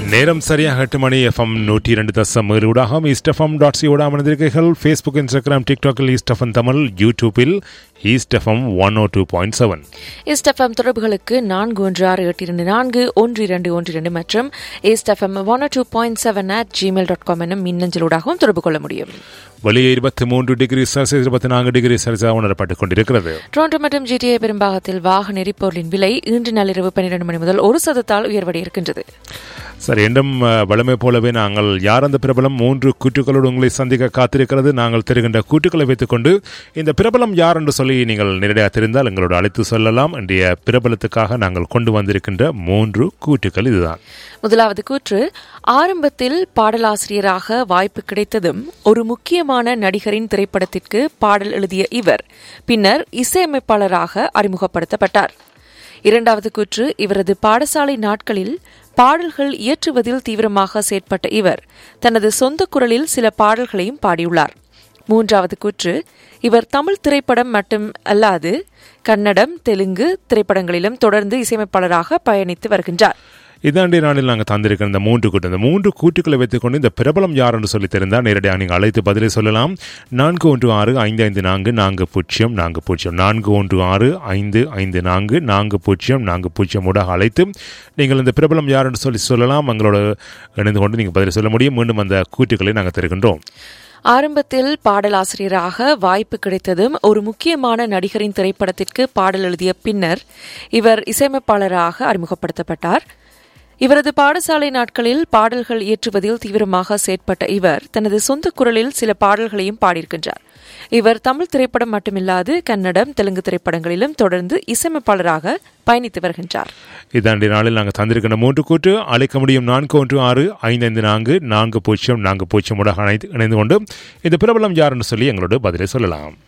நேரம் சரியாக எட்டு மணி எஃப்எம் நூற்றி இரண்டு தசம் ஊடாக ஈஸ்ட் எஃப்எம் டாட் சி ஊடாக அமர்ந்திருக்கிறீர்கள் ஃபேஸ்புக் இன்ஸ்டாகிராம் டிக்டாக்கில் ஈஸ்ட் எஃப்எம் தமிழ் யூடியூப்பில் East F M one O two point seven East F M தொடர்புகளுக்கு நான்கு ஒன்று ஆறு எட்டு இரண்டு நான்கு ஒன்று இரண்டு ஒன்று இரண்டு மற்றும் East F M one two point seven at Gmail dot com எனும் மின்னஞ்சலூடாகவும் தொடர்பு கொள்ள முடியும் வெளியே இருபத்தி மூன்று டிகிரி செல்சியஸ் இருபத்தி நான்கு டிகிரி செல்சியஸ் உணரப்பட்டுக் கொண்டிருக்கிறது டொரண்டோ மற்றும் ஜிடிஏ பெரும்பாகத்தில் வாகன எரிபொருளின் விலை இன்று நள்ளிரவு பன்னிரண்டு மணி முதல் ஒரு சதத்தால் உயர்வடைய இருக்கின்றது சரி என்றும் அஹ், வழமை போலவே நாங்கள் யார் அந்த பிரபலம் மூன்று கூட்டுகளோடு உங்களை சந்திக்க காத்திருக்கிறது நாங்கள் தருகின்ற கூட்டுக்களை வைத்துக்கொண்டு இந்த பிரபலம் யார் என்று சொல்லி நீங்கள் நேரடியாக தெரிந்தால் எங்களோட அழைத்து சொல்லலாம் இன்றைய பிரபலத்துக்காக நாங்கள் கொண்டு வந்திருக்கின்ற மூன்று கூட்டுக்கள் இதுதான் முதலாவது கூற்று ஆரம்பத்தில் பாடலாசிரியராக வாய்ப்பு கிடைத்ததும் ஒரு முக்கியமான நடிகரின் திரைப்படத்திற்கு பாடல் எழுதிய இவர் பின்னர் இசையமைப்பாளராக அறிமுகப்படுத்தப்பட்டார் இரண்டாவது கூற்று இவரது பாடசாலை நாட்களில் பாடல்கள் இயற்றுவதில் தீவிரமாக செயற்பட்ட இவர் தனது சொந்த குரலில் சில பாடல்களையும் பாடியுள்ளார் மூன்றாவது கூற்று இவர் தமிழ் திரைப்படம் மட்டும் அல்லாது கன்னடம் தெலுங்கு திரைப்படங்களிலும் தொடர்ந்து இசையமைப்பாளராக பயணித்து வருகின்றார் இதாண்டிய நாளில் நாங்கள் தந்திருக்கிற இந்த மூன்று கூட்டு இந்த மூன்று கூட்டுக்களை வைத்துக்கொண்டு இந்த பிரபலம் யார் என்று சொல்லி தெரிந்தால் நேரடியாக நீங்கள் அழைத்து பதிலை சொல்லலாம் நான்கு ஒன்று ஆறு ஐந்து ஐந்து நான்கு நான்கு பூஜ்ஜியம் நான்கு பூஜ்ஜியம் நான்கு ஒன்று ஆறு ஐந்து ஐந்து நான்கு நான்கு பூஜ்ஜியம் நான்கு பூஜ்ஜியம் ஊடாக அழைத்து நீங்கள் இந்த பிரபலம் யார் என்று சொல்லி சொல்லலாம் எங்களோட இணைந்து கொண்டு நீங்கள் பதில் சொல்ல முடியும் மீண்டும் அந்த கூட்டுக்களை நாங்கள் தருகின்றோம் ஆரம்பத்தில் பாடலாசிரியராக வாய்ப்பு கிடைத்ததும் ஒரு முக்கியமான நடிகரின் திரைப்படத்திற்கு பாடல் எழுதிய பின்னர் இவர் இசையமைப்பாளராக அறிமுகப்படுத்தப்பட்டார் இவரது பாடசாலை நாட்களில் பாடல்கள் இயற்றுவதில் தீவிரமாக செயற்பட்ட இவர் தனது சொந்த குரலில் சில பாடல்களையும் பாடியிருக்கின்றார் இவர் தமிழ் திரைப்படம் மட்டுமில்லாது கன்னடம் தெலுங்கு திரைப்படங்களிலும் தொடர்ந்து இசையமைப்பாளராக பயணித்து வருகின்றார் இதாண்டிய நாளில் நாங்கள் தந்திருக்கின்ற மூன்று கூட்டு அழைக்க முடியும் நான்கு ஒன்று ஆறு ஐந்து ஐந்து நான்கு நான்கு பூஜ்ஜியம் நான்கு பூஜ்ஜியம் ஊடாக அணைத்து இணைந்து கொண்டு இந்த பிரபலம் யார் என்று சொல்லி எங்களோட பதிலை சொல்லலாம்